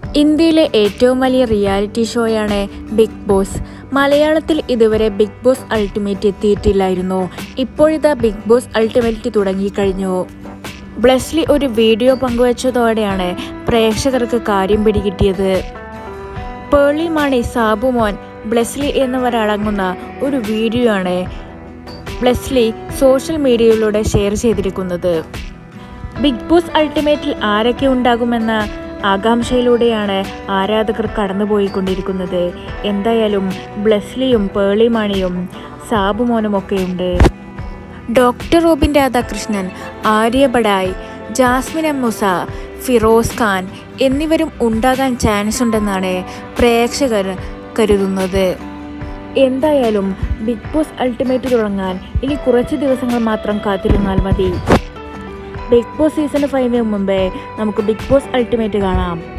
ഇന്ത്യയിലെ ഏറ്റവും വലിയ റിയാലിറ്റി ഷോയാണ് ബിഗ് ബോസ് മലയാളത്തിൽ ഇതുവരെ ബിഗ് ബോസ് അൾട്ടിമേറ്റ് എത്തിയിട്ടില്ലായിരുന്നു ഇപ്പോഴിതാ ബിഗ് ബോസ് അൾട്ടിമേറ്റ് തുടങ്ങിക്കഴിഞ്ഞു ബ്ലെസ്ലി ഒരു വീഡിയോ പങ്കുവച്ചതോടെയാണ് പ്രേക്ഷകർക്ക് കാര്യം പിടികിട്ടിയത് പേളി മാണി സാബുമോൻ ബ്ലെസ്ലി എന്നിവരടങ്ങുന്ന ഒരു വീഡിയോ ആണ് ബ്ലെസ്ലി സോഷ്യൽ മീഡിയയിലൂടെ ഷെയർ ചെയ്തിരിക്കുന്നത് ബിഗ് ബോസ് അൾട്ടിമേറ്റിൽ ആരൊക്കെ ഉണ്ടാകുമെന്ന ആകാംക്ഷയിലൂടെയാണ് ആരാധകർ കടന്നുപോയിക്കൊണ്ടിരിക്കുന്നത് എന്തായാലും ബ്ലെസ്ലിയും പേളിമാണിയും സാബുമോനും ഒക്കെയുണ്ട് ഡോക്ടർ റോബിൻ രാധാകൃഷ്ണൻ ആര്യ ബഡായ് ജാസ്മിൻ എം മുസ ഫിറോസ് ഖാൻ എന്നിവരും ഉണ്ടാകാൻ ചാൻസ് ഉണ്ടെന്നാണ് പ്രേക്ഷകർ കരുതുന്നത് എന്തായാലും ബിഗ് ബോസ് അൾട്ടിമേറ്റ് തുടങ്ങാൻ ഇനി കുറച്ച് ദിവസങ്ങൾ മാത്രം കാത്തിരുന്നാൽ മതി ബിഗ് ബോസ് സീസൺ ഫൈവിന് മുമ്പേ നമുക്ക് ബിഗ് ബോസ് അൾട്ടിമേറ്റ് കാണാം